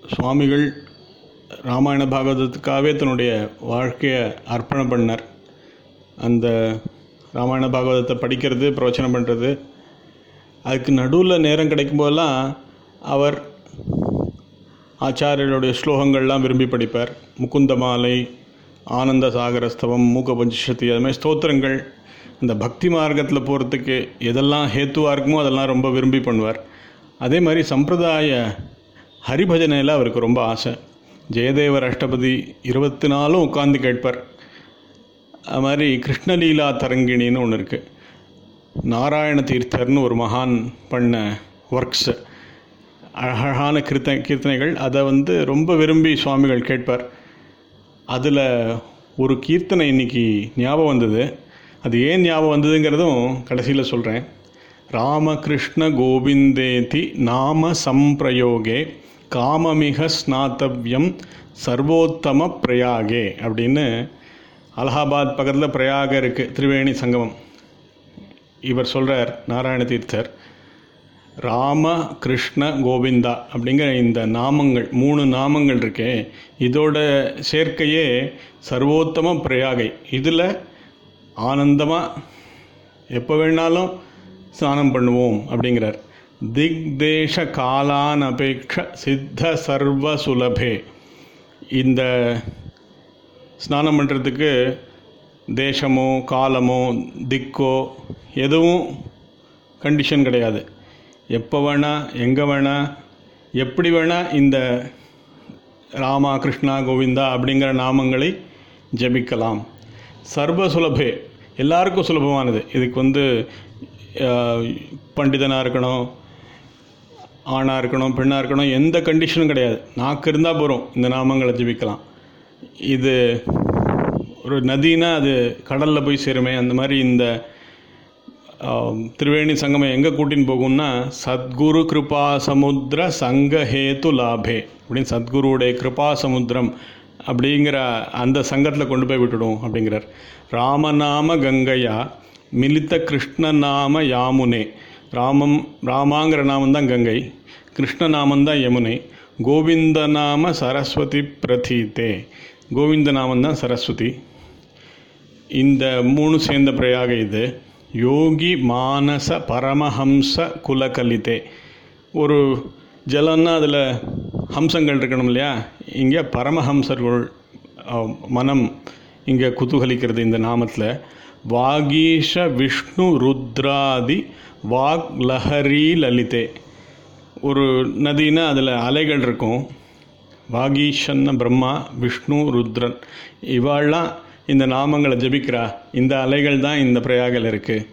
சுவாமிகள் ராமாயண பாகவதத்துக்காகவே தன்னுடைய வாழ்க்கையை அர்ப்பணம் பண்ணார் அந்த ராமாயண பாகவதத்தை படிக்கிறது பிரவச்சனம் பண்ணுறது அதுக்கு நடுவில் நேரம் கிடைக்கும் போதெல்லாம் அவர் ஆச்சாரியருடைய ஸ்லோகங்கள்லாம் விரும்பி படிப்பார் முகுந்த மாலை ஆனந்த சாகரஸ்தவம் மூக்க பஞ்சசதி அது மாதிரி ஸ்தோத்திரங்கள் இந்த பக்தி மார்க்கத்தில் போகிறதுக்கு எதெல்லாம் ஹேத்துவாக இருக்குமோ அதெல்லாம் ரொம்ப விரும்பி பண்ணுவார் அதே மாதிரி சம்பிரதாய ஹரிபஜனையில் அவருக்கு ரொம்ப ஆசை ஜெயதேவர் அஷ்டபதி இருபத்தி நாலும் உட்காந்து கேட்பார் அது மாதிரி கிருஷ்ணலீலா தரங்கிணின்னு ஒன்று இருக்குது நாராயண தீர்த்தர்னு ஒரு மகான் பண்ண ஒர்க்ஸு அழகான கீர்த்த கீர்த்தனைகள் அதை வந்து ரொம்ப விரும்பி சுவாமிகள் கேட்பார் அதில் ஒரு கீர்த்தனை இன்னைக்கு ஞாபகம் வந்தது அது ஏன் ஞாபகம் வந்ததுங்கிறதும் கடைசியில் சொல்கிறேன் ராமகிருஷ்ண கோவிந்தேதி நாம சம்பிரயோகே காமமிக ஸ்நாத்தவ்யம் சர்வோத்தம பிரயாகே அப்படின்னு அலகாபாத் பக்கத்தில் பிரயாக இருக்குது திரிவேணி சங்கமம் இவர் சொல்கிறார் நாராயண தீர்த்தர் ராம கிருஷ்ண கோவிந்தா அப்படிங்கிற இந்த நாமங்கள் மூணு நாமங்கள் இருக்கே இதோட சேர்க்கையே சர்வோத்தம பிரயாகை இதில் ஆனந்தமாக எப்போ வேணாலும் ஸ்நானம் பண்ணுவோம் அப்படிங்கிறார் திக்தேச காலான் அபேக்ஷ சித்த சர்வ சுலபே இந்த ஸ்நானம் பண்ணுறதுக்கு தேசமோ காலமோ திக்கோ எதுவும் கண்டிஷன் கிடையாது எப்போ வேணால் எங்கே வேணால் எப்படி வேணால் இந்த ராமா கிருஷ்ணா கோவிந்தா அப்படிங்கிற நாமங்களை ஜபிக்கலாம் சர்வ சுலபே எல்லாருக்கும் சுலபமானது இதுக்கு வந்து பண்டிதனாக இருக்கணும் ஆணாக இருக்கணும் பெண்ணாக இருக்கணும் எந்த கண்டிஷனும் கிடையாது நாக்கு இருந்தால் போகிறோம் இந்த நாமங்களை ஜபிக்கலாம் இது ஒரு நதினா அது கடலில் போய் சேருமே அந்த மாதிரி இந்த திரிவேணி சங்கமம் எங்கே கூட்டின்னு போகும்னா சத்குரு கிருபா சமுத்திர சங்கஹேத்து லாபே அப்படின்னு சத்குருவுடைய கிருபா சமுத்திரம் அப்படிங்கிற அந்த சங்கத்தில் கொண்டு போய் விட்டுடும் அப்படிங்கிறார் ராமநாம கங்கையா மிலித்த கிருஷ்ணநாம யாமுனே ராமம் ராமாங்கிற நாமம் தான் கங்கை கிருஷ்ணநாமம் தான் யமுனை கோவிந்த நாம சரஸ்வதி பிரதீதே கோவிந்த நாமம் தான் சரஸ்வதி இந்த மூணு சேர்ந்த பிரயாக இது யோகி மானச பரமஹம்ச குலகலிதே ஒரு ஜலம்னா அதில் ஹம்சங்கள் இருக்கணும் இல்லையா இங்கே பரமஹம்சர்கள் மனம் இங்கே குதூகலிக்கிறது இந்த நாமத்தில் வாகீஷ விஷ்ணு ருத்ராதி வாக் லஹரி லலிதே ஒரு நதினா அதில் அலைகள் இருக்கும் வாகீஷன்ன பிரம்மா விஷ்ணு ருத்ரன் இவாள்லாம் இந்த நாமங்களை ஜபிக்கிறா இந்த அலைகள் தான் இந்த பிரயாகில் இருக்குது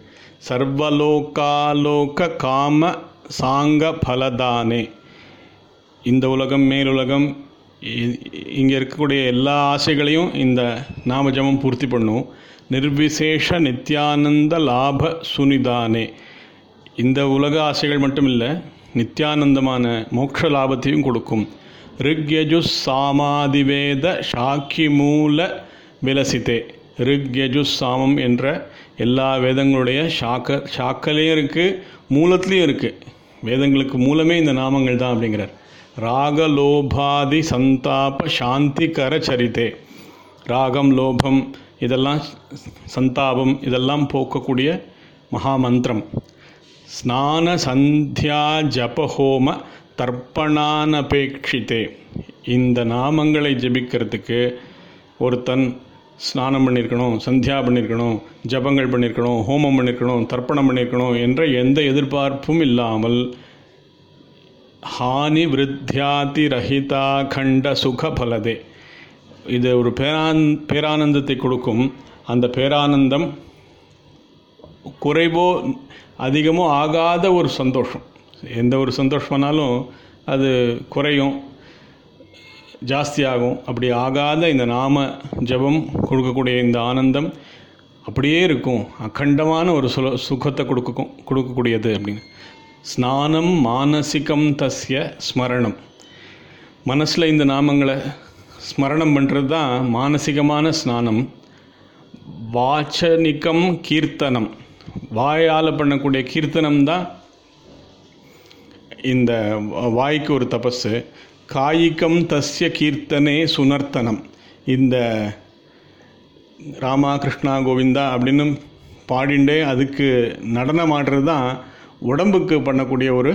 சர்வலோகாலோக காம சாங்க பலதானே இந்த உலகம் மேலுலகம் இங்கே இருக்கக்கூடிய எல்லா ஆசைகளையும் இந்த நாமஜபம் பூர்த்தி பண்ணும் நிர்விசேஷ நித்யானந்த லாப சுனிதானே இந்த உலக ஆசைகள் மட்டும் இல்லை நித்யானந்தமான மோட்ச லாபத்தையும் கொடுக்கும் ரிக்யஜு சாமாதிவேத சாக்கி மூல விலசித்தே ரிக் யஜு சாமம் என்ற எல்லா வேதங்களுடைய சாக்க சாக்கலையும் இருக்குது மூலத்துலேயும் இருக்குது வேதங்களுக்கு மூலமே இந்த நாமங்கள் தான் அப்படிங்கிறார் ராகலோபாதி சந்தாப சாந்திகர சரித்தே ராகம் லோபம் இதெல்லாம் சந்தாபம் இதெல்லாம் போக்கக்கூடிய மகாமந்திரம் ஸ்நான சந்தியா ஜபஹோம தர்ப்பணானபேட்சித்தே இந்த நாமங்களை ஜபிக்கிறதுக்கு ஒருத்தன் ஸ்நானம் பண்ணியிருக்கணும் சந்தியா பண்ணியிருக்கணும் ஜபங்கள் பண்ணியிருக்கணும் ஹோமம் பண்ணியிருக்கணும் தர்ப்பணம் பண்ணியிருக்கணும் என்ற எந்த எதிர்பார்ப்பும் இல்லாமல் ஹானி விருத்தியாதி ரஹிதா கண்ட சுக பலதே இது ஒரு பேரான் பேரானந்தத்தை கொடுக்கும் அந்த பேரானந்தம் குறைவோ அதிகமோ ஆகாத ஒரு சந்தோஷம் எந்த ஒரு சந்தோஷமானாலும் அது குறையும் ஜாஸ்தியாகும் அப்படி ஆகாத இந்த நாம ஜபம் கொடுக்கக்கூடிய இந்த ஆனந்தம் அப்படியே இருக்கும் அகண்டமான ஒரு சுல சுகத்தை கொடுக்கும் கொடுக்கக்கூடியது அப்படின்னு ஸ்நானம் மானசிகம் தஸ்ய ஸ்மரணம் மனசில் இந்த நாமங்களை ஸ்மரணம் பண்ணுறது தான் மானசிகமான ஸ்நானம் வாச்சனிக்கம் கீர்த்தனம் வாயால் பண்ணக்கூடிய கீர்த்தனம் தான் இந்த வாய்க்கு ஒரு தபஸு காயிக்கம் தஸ்ய கீர்த்தனே சுனர்த்தனம் இந்த ராமா கிருஷ்ணா கோவிந்தா அப்படின்னு பாடிண்டே அதுக்கு நடனம் ஆடுறது தான் உடம்புக்கு பண்ணக்கூடிய ஒரு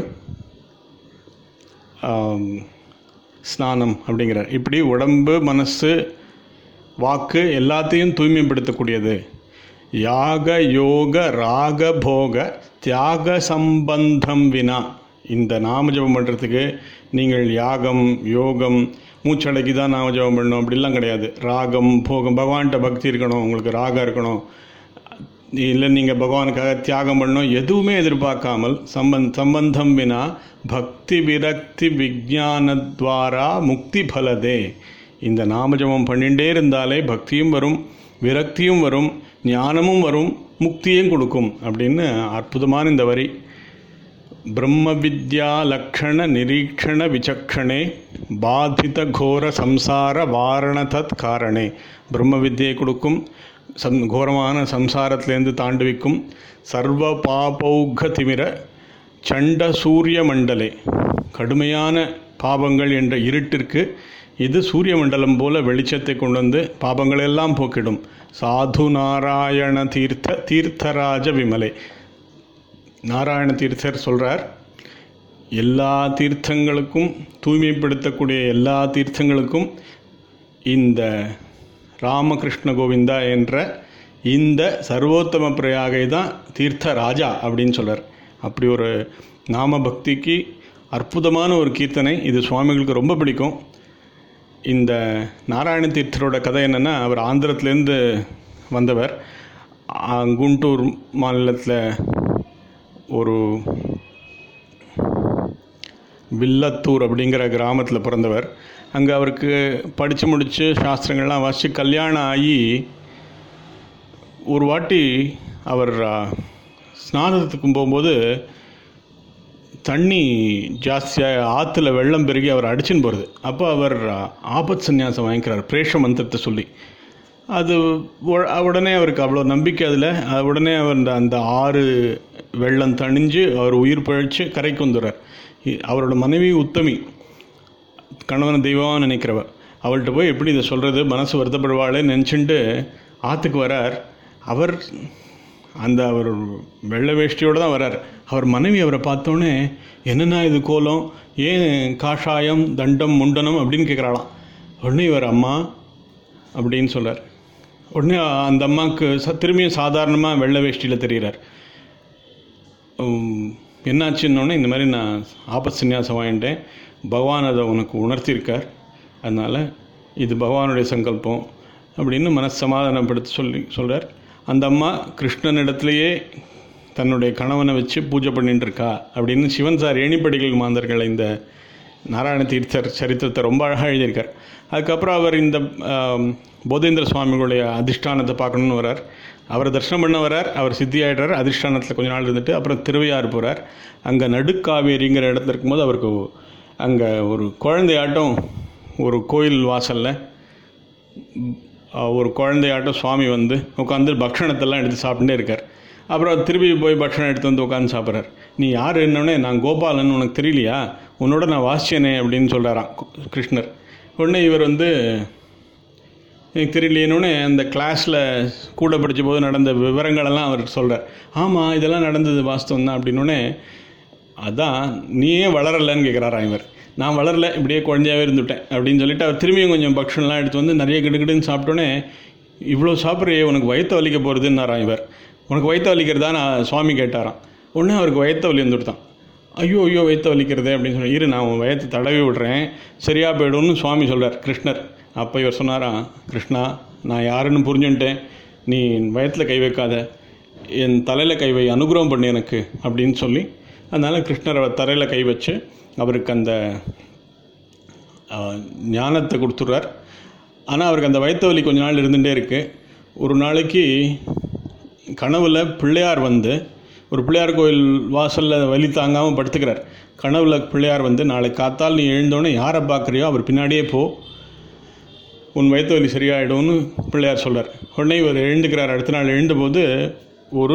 ஆம், ஸ்நானம் அப்படிங்கிறார் இப்படி உடம்பு மனசு வாக்கு எல்லாத்தையும் தூய்மைப்படுத்தக்கூடியது யாக யோக ராக போக தியாக சம்பந்தம் வினா இந்த நாம ஜபம் பண்ணுறதுக்கு நீங்கள் யாகம் யோகம் மூச்சடக்கி தான் நாம ஜபம் பண்ணணும் அப்படிலாம் கிடையாது ராகம் போகம் பகவான்கிட்ட பக்தி இருக்கணும் உங்களுக்கு ராகம் இருக்கணும் இல்லை நீங்கள் பகவானுக்காக தியாகம் பண்ணணும் எதுவுமே எதிர்பார்க்காமல் சம்பந்த் சம்பந்தம் வினா பக்தி விரக்தி விஜானத்வாரா முக்தி பலதே இந்த நாமஜபம் பண்ணிகிட்டே இருந்தாலே பக்தியும் வரும் விரக்தியும் வரும் ஞானமும் வரும் முக்தியும் கொடுக்கும் அப்படின்னு அற்புதமான இந்த வரி பிரம்ம வித்யா லக்ஷண நிரீக்ஷண விசக்ஷணே பாதித கோர சம்சார வாரண தத் காரணே பிரம்ம வித்யை கொடுக்கும் சம் கோரமான சம்சாரத்திலேருந்து தாண்டுவிக்கும் சர்வ பாபௌக திமிர சண்ட சூரிய மண்டலே கடுமையான பாபங்கள் என்ற இருட்டிற்கு இது சூரிய மண்டலம் போல வெளிச்சத்தை கொண்டு வந்து பாபங்களெல்லாம் போக்கிடும் சாது நாராயண தீர்த்த தீர்த்தராஜ விமலை நாராயண தீர்த்தர் சொல்கிறார் எல்லா தீர்த்தங்களுக்கும் தூய்மைப்படுத்தக்கூடிய எல்லா தீர்த்தங்களுக்கும் இந்த ராமகிருஷ்ண கோவிந்தா என்ற இந்த சர்வோத்தம பிரயாகை தான் தீர்த்த ராஜா அப்படின்னு சொல்றார் அப்படி ஒரு நாம பக்திக்கு அற்புதமான ஒரு கீர்த்தனை இது சுவாமிகளுக்கு ரொம்ப பிடிக்கும் இந்த நாராயண தீர்த்தரோட கதை என்னென்னா அவர் ஆந்திரத்துலேருந்து வந்தவர் ஆ, குண்டூர் மாநிலத்தில் ஒரு வில்லத்தூர் அப்படிங்கிற கிராமத்தில் பிறந்தவர் அங்கே அவருக்கு படித்து முடித்து சாஸ்திரங்கள்லாம் வாசித்து கல்யாணம் ஆகி ஒரு வாட்டி அவர் ஆ, ஸ்நானத்துக்கு போகும்போது தண்ணி ஜாஸ்தியாக ஆற்றுல வெள்ளம் பெருகி அவர் அடிச்சுன்னு போகிறது அப்போ அவர் ஆ, ஆபத் சந்நியாசம் வாங்கிக்கிறார் பிரேஷ மந்திரத்தை சொல்லி அது உ- உடனே அவருக்கு அவ்வளோ நம்பிக்கை அதில் உடனே அவர் அந்த அந்த ஆறு வெள்ளம் தணிஞ்சு அவர் உயிர் பிழைச்சு கரைக்கு வந்துடுறார் இ- அவரோட மனைவி உத்தமி கணவனை தெய்வமாக நினைக்கிறவ அவள்கிட்ட போய் எப்படி இதை சொல்கிறது மனசு வருத்தப்படுவாளே நினச்சிட்டு ஆற்றுக்கு வரார் அவர் அந்த அவர் வெள்ளை வேஷ்டியோடு தான் வரார் அவர் மனைவி அவரை பார்த்தோன்னே என்னண்ணா இது கோலம் ஏன் காஷாயம் தண்டம் முண்டனம் அப்படின்னு கேட்குறாளாம் உடனே இவர் அம்மா அப்படின்னு சொல்றார் உடனே அந்த அம்மாவுக்கு ச திரும்பியும் சாதாரணமாக வெள்ளை வேஷ்டியில் தெரிகிறார் உம், என்னாச்சுன்னொன்னே இந்த மாதிரி நான் ஆபத் சந்நியாசம் வாங்கிட்டேன் பகவான் அதை உனக்கு உணர்த்தியிருக்கார் அதனால் இது பகவானுடைய சங்கல்பம் அப்படின்னு மனசு சமாதானப்படுத்தி சொல்லி சொல்கிறார் அந்த அம்மா கிருஷ்ணனிடத்திலேயே தன்னுடைய கணவனை வச்சு பூஜை பண்ணிட்டு இருக்கா அப்படின்னு சிவன் சார் ஏணிப்படிகள் மாந்தர்கள் இந்த நாராயண தீர்த்தர் சரித்திரத்தை ரொம்ப அழகாக எழுதியிருக்கார் அதுக்கப்புறம் அவர் இந்த ஆம், போதேந்திர சுவாமிகளுடைய அதிஷ்டானத்தை பார்க்கணுன்னு வரார் அவரை தரிசனம் பண்ண வரார் அவர் சித்தி ஆயிடுறார் அதிஷ்டானத்தில் கொஞ்ச நாள் இருந்துட்டு அப்புறம் திருவையாறு போகிறார் அங்கே நடுக்காவேரிங்கிற இடத்துல இருக்கும்போது அவருக்கு அங்கே ஒரு குழந்தையாட்டம் ஒரு கோயில் வாசலில் ஒரு குழந்தையாட்டம் சுவாமி வந்து உட்காந்து பக்ஷணத்தெல்லாம் எடுத்து சாப்பிட்டுட்டே இருக்கார் அப்புறம் திருப்பி போய் பக்ஷணம் எடுத்து வந்து உட்காந்து சாப்பிட்றார் நீ யார் என்னன்னே நான் கோபாலன் உனக்கு தெரியலையா உன்னோட நான் வாசிச்சேனே அப்படின்னு சொல்கிறாராம் கிருஷ்ணர் உடனே இவர் வந்து எனக்கு தெரியலையேன்னு அந்த கிளாஸில் கூட படித்த போது நடந்த விவரங்களெல்லாம் அவர் சொல்கிறார் ஆமாம் இதெல்லாம் நடந்தது வாஸ்தவம் தான் அப்படின்னோடனே அதான் நீயே வளரலைன்னு கேட்குறாராம் இவர் நான் வளரல இப்படியே குழந்தையாவே இருந்துவிட்டேன் அப்படின்னு சொல்லிட்டு அவர் திரும்பியும் கொஞ்சம் பக்ஷன்லாம் எடுத்து வந்து நிறைய கிடுகிடுன்னு சாப்பிட்டோன்னே இவ்வளோ சாப்பிட்றியே உனக்கு வயிற்று வலிக்க போகிறதுன்னாராம் இவர் உனக்கு வயிற்று வலிக்கிறதா நான் சுவாமி கேட்டாராம் உடனே அவருக்கு வயிற்று வலி வந்துவிட்டான் ஐயோ ஐயோ வயிற்று வலிக்கிறதே அப்படின்னு சொல்லி இரு நான் உன் வயத்தை தடவி விடுறேன் சரியாக போயிடும்னு சுவாமி சொல்கிறார் கிருஷ்ணர் அப்போ இவர் சொன்னாராம் கிருஷ்ணா நான் யாருன்னு புரிஞ்சுன்ட்டேன் நீ வயத்தில் கை வைக்காத என் தலையில் கை வை அனுகிரகம் பண்ணு எனக்கு அப்படின்னு சொல்லி அதனால் கிருஷ்ணர் அவர் தலையில் கை வச்சு அவருக்கு அந்த ஆஹ், ஞானத்தை கொடுத்துட்றார் ஆனால் அவருக்கு அந்த வயிற்று வலி கொஞ்ச நாள் இருந்துகிட்டே இருக்குது ஒரு நாளைக்கு கனவுல பிள்ளையார் வந்து ஒரு பிள்ளையார் கோயில் வாசலில் வலி தாங்காமல் படுத்துக்கிறார் கனவுல பிள்ளையார் வந்து நாளை காத்தால் நீ எழுந்தோடனே யாரை பார்க்குறியோ அவர் பின்னாடியே போ உன் வயிற்று வலி சரியாயிடும்னு பிள்ளையார் சொல்றார் உடனே இவர் எழுந்துக்கிறார் அடுத்த நாள் எழுந்தபோது ஒரு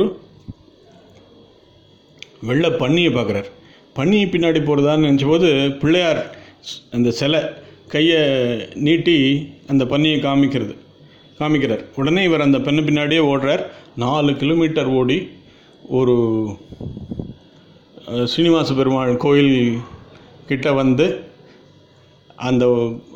வெள்ளை பன்னியை பார்க்குறார் பன்னி பின்னாடி போகிறதான்னு நினச்சபோது பிள்ளையார் அந்த சிலை கையை நீட்டி அந்த பன்னியை காமிக்கிறது காமிக்கிறார் உடனே இவர் அந்த பெண்ணு பின்னாடியே ஓடுறார் நாலு கிலோமீட்டர் ஓடி ஒரு அஹ், ஸ்ரீனிவாச பெருமாள் கோயில் கிட்ட வந்து அந்த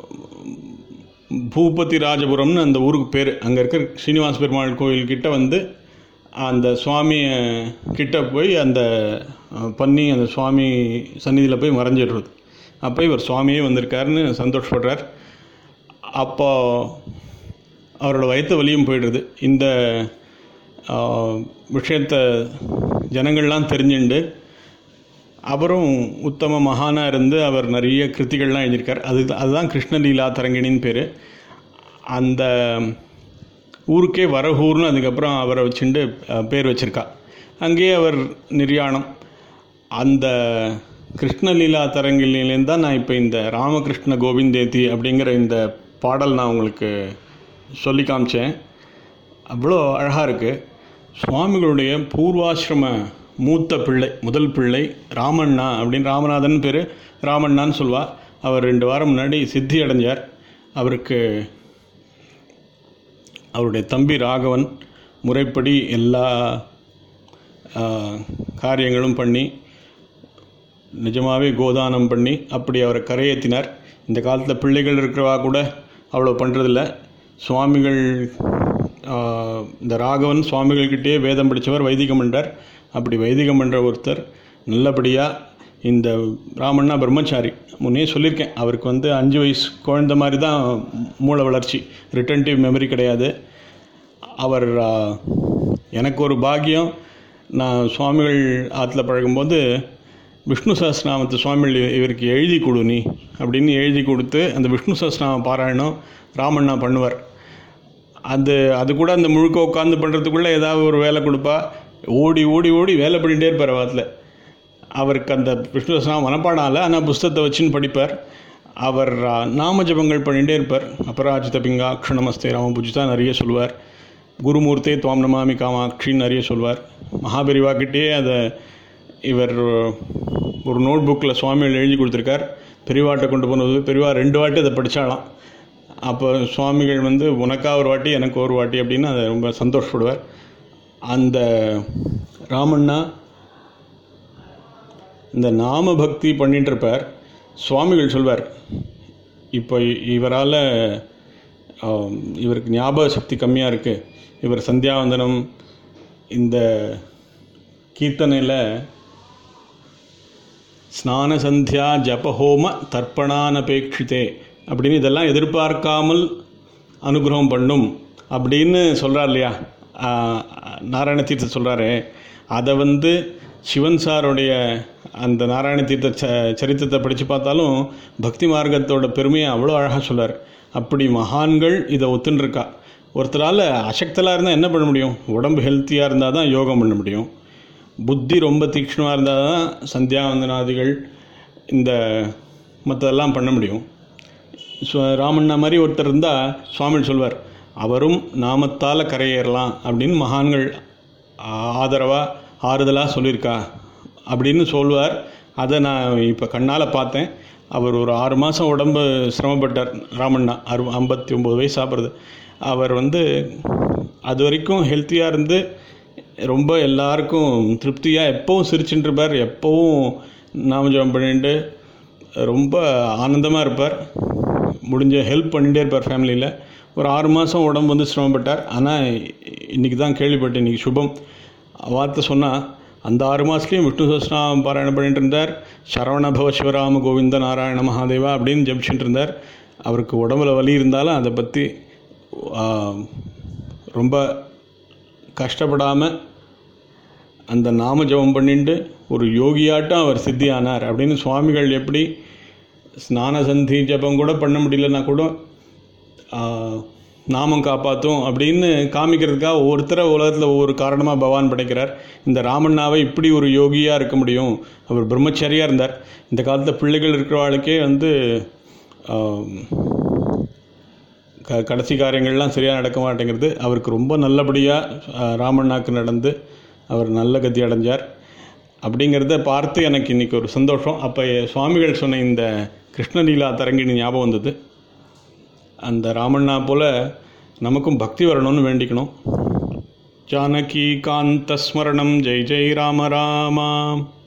பூபதி ராஜபுரம்னு அந்த ஊருக்கு பேர் அங்கே இருக்கிற ஸ்ரீனிவாச பெருமாள் கோயில் கிட்ட வந்து அந்த சுவாமியை கிட்ட போய் அந்த அஹ், பன்னி அந்த சுவாமி சந்நிதியில் போய் மறைஞ்சிடுறது அப்போ இவர் சுவாமியே வந்திருக்காருன்னு சந்தோஷப்படுறார் அப்போ அவரோட வயிற்று வலியும் போயிடுறது இந்த ஆஹ், விஷயத்தை ஜனங்கள்லாம் தெரிஞ்சுண்டு அவரும் உத்தம மகானாக இருந்து அவர் நிறைய கிருத்திகள்லாம் எழுதியிருக்கார் அது அதுதான் கிருஷ்ணலீலா தரங்கிணின்னு பேர் அந்த ஊருக்கே வரஹூர்னு அதுக்கப்புறம் அவரை வச்சுண்டு அஹ், பேர் வச்சிருக்கா அங்கேயே அவர் நிர்யாணம் அந்த கிருஷ்ணலீலா தரங்கிலேருந்து தான் நான் இப்போ இந்த ராமகிருஷ்ண கோவிந்தேதி அப்படிங்கிற இந்த பாடல் நான் உங்களுக்கு சொல்லி காமிச்சேன் அவ்வளோ அழகாக இருக்குது சுவாமிகளுடைய பூர்வாசிரம மூத்த பிள்ளை முதல் பிள்ளை ராமண்ணா அப்படின்னு ராமநாதன் பேர் ராமண்ணான்னு சொல்வா அவர் ரெண்டு வாரம் முன்னாடி சித்தி அடைஞ்சார் அவருக்கு அவருடைய தம்பி ராகவன் முறைப்படி எல்லா ஆ, காரியங்களும் பண்ணி நிஜமாகவே கோதானம் பண்ணி அப்படி அவரை கரையேற்றினார் இந்த காலத்தில் பிள்ளைகள் இருக்கிறவா கூட அவ்வளோ பண்ணுறதில்ல சுவாமிகள் ஆ, இந்த ராகவன் சுவாமிகள்கிட்டயே வேதம் படித்தவர் வைதிகம் பண்ணார் அப்படி வைதிகம் பண்ணுற ஒருத்தர் நல்லபடியாக இந்த ராமண்ணா பிரம்மச்சாரி முன்னே சொல்லியிருக்கேன் அவருக்கு வந்து அஞ்சு வயசு குழந்த மாதிரி தான் மூளை வளர்ச்சி ரிட்டன்டிவ் மெமரி கிடையாது அவர் ஆ, எனக்கு ஒரு பாக்கியம் நான் சுவாமிகள் ஆற்றுல பழகும்போது விஷ்ணு சஹஸ்ரநாமத்தை சுவாமிகள் இ- இவருக்கு எழுதி கொடு நீ அப்படின்னு எழுதி கொடுத்து அந்த விஷ்ணு சஹஸ்ரநாம பாராயணம் ராமண்ணா பண்ணுவார் அது அது கூட அந்த முழுக்க உட்காந்து பண்ணுறதுக்குள்ளே ஏதாவது ஒரு வேலை கொடுப்பா ஓடி ஓடி ஓடி வேலை பண்ணிகிட்டே இருப்பார் வாரத்தில் அவருக்கு அந்த விஷ்ணு சஹஸ்ரநாமம் மனப்பாடம் இல்லை ஆனால் புஸ்தகத்தை வச்சுன்னு படிப்பார் அவர் ஆ, நாம ஜபங்கள் பண்ணிகிட்டே இருப்பார் அபராஜித பிங்கா க்ஷணமஸ்தே ராம பூஜிதா நிறைய சொல்லுவார் குருமூர்த்தே துவாம் நமாமி காமாட்சின்னு நிறைய சொல்வார் மகாபெரிவா கிட்டேயே அதை இவர் ஒரு நோட் புக்கில் சுவாமிகள் எழுதி கொடுத்துருக்கார் பெரியவாட்டை கொண்டு போனது பெரியவா ரெண்டு வாட்டி அதை படித்தாலாம் அப்போ சுவாமிகள் வந்து உனக்கா ஒரு வாட்டி எனக்கு ஒரு வாட்டி அப்படின்னு அதை ரொம்ப சந்தோஷப்படுவார் அந்த ராமண்ணா இந்த நாம பக்தி பண்ணிட்டு இருப்பார் சுவாமிகள் சொல்வார் இப்போ இவரால் இவருக்கு ஞாபக சக்தி கம்மியாக இருக்குது இவர் சந்தியாவந்தனம் இந்த கீர்த்தனையில் ஸ்நான சந்தியா ஜபஹோம தர்ப்பணானபேட்சிதே அப்படின்னு இதெல்லாம் எதிர்பார்க்காமல் அனுகிரகம் பண்ணும் அப்படின்னு சொல்கிறார் இல்லையா ஆஹ், நாராயண தீர்த்தர் சொல்கிறாரு அதை வந்து சிவன் சாருடைய அந்த நாராயண தீர்த்த ச சரித்திரத்தை படித்து பார்த்தாலும் பக்தி மார்க்கத்தோட பெருமையை அவ்வளோ அழகாக சொல்றார் அப்படி மகான்கள் இதை ஒத்துன்ருக்கா ஒருத்தரால் அசக்தலாக இருந்தால் என்ன பண்ண முடியும் உடம்பு ஹெல்த்தியாக இருந்தால் தான் யோகம் பண்ண முடியும் புத்தி ரொம்ப தீக்ஷ்ணமாக இருந்தால் தான் சந்தியாவந்தனாதிகள் இந்த மற்றதெல்லாம் பண்ண முடியும் சு- ராமண்ணா மாதிரி ஒருத்தர் இருந்தால் சுவாமி சொல்வார் அவரும் நாமத்தால் கரையேறலாம் அப்படின்னு மகான்கள் ஆதரவாக ஆறுதலாக சொல்லியிருக்கா அப்படின்னு சொல்வார் அதை நான் இப்போ கண்ணால் பார்த்தேன் அவர் ஒரு ஆறு மாதம் உடம்பு சிரமப்பட்டார் ராமண்ணா அறு ஐம்பத்தி ஒம்பது வயசு சாப்பிட்றது அவர் வந்து அது வரைக்கும் ஹெல்த்தியாக இருந்து ரொம்ப எல்லாருக்கும் திருப்தியாக எப்போவும் சிரிச்சுட்டு இருப்பார் எப்போவும் நாமஜபம் பண்ணிட்டு ரொம்ப ஆனந்தமாக இருப்பார் முடிஞ்ச ஹெல்ப் பண்ணிகிட்டே இருப்பார் ஃபேமிலியில் ஒரு ஆறு மாதம் உடம்பு வந்து சிரமப்பட்டார் ஆனால் இன்றைக்கி தான் கேள்விப்பட்டேன் இன்றைக்கி சுபம் வார்த்தை சொன்னால் அந்த ஆறு மாதத்துலேயும் விஷ்ணு சஹஸ்ரநாமம் பாராயணம் பண்ணிட்டு இருந்தார் சரவண பவ சிவராம கோவிந்த நாராயண மகாதேவா அப்படின்னு ஜபிச்சுட்டு இருந்தார் அவருக்கு உடம்புல வலி இருந்தாலும் அதை பற்றி ரொம்ப கஷ்டப்படாமல் அந்த நாம ஜெபம் பண்ணிட்டு ஒரு யோகியாட்டம் அவர் சித்தி ஆனார் அப்படின்னு சுவாமிகள் எப்படி ஸ்நான சந்தி ஜெபம் கூட பண்ண முடியலன்னா கூட ஆ, நாமம் காப்பாற்றும் அப்படின்னு காமிக்கிறதுக்காக ஒவ்வொருத்தரை உலகத்தில் ஒவ்வொரு காரணமாக பகவான் படைக்கிறார் இந்த ராமண்ணாவை இப்படி ஒரு யோகியாக இருக்க முடியும் அவர் பிரம்மச்சாரியாக இருந்தார் இந்த காலத்தில் பிள்ளைகள் இருக்கிறவாளுக்கே வந்து ஆம், க கடைசி காரியங்கள்லாம் சரியாக நடக்க மாட்டேங்கிறது அவருக்கு ரொம்ப நல்லபடியாக ராமண்ணாக்கு நடந்து அவர் நல்ல கதி அடைஞ்சார் அப்படிங்கிறத பார்த்து எனக்கு இன்றைக்கி ஒரு சந்தோஷம் அப்போ சுவாமிகள் சொன்ன இந்த கிருஷ்ணலீலா தரங்கிணி ஞாபகம் வந்தது அந்த ராமண்ணா போல் நமக்கும் பக்தி வரணும்னு வேண்டிக்கணும் ஜானகி காந்த ஸ்மரணம் ஜெய் ஜெய் ராம ராமா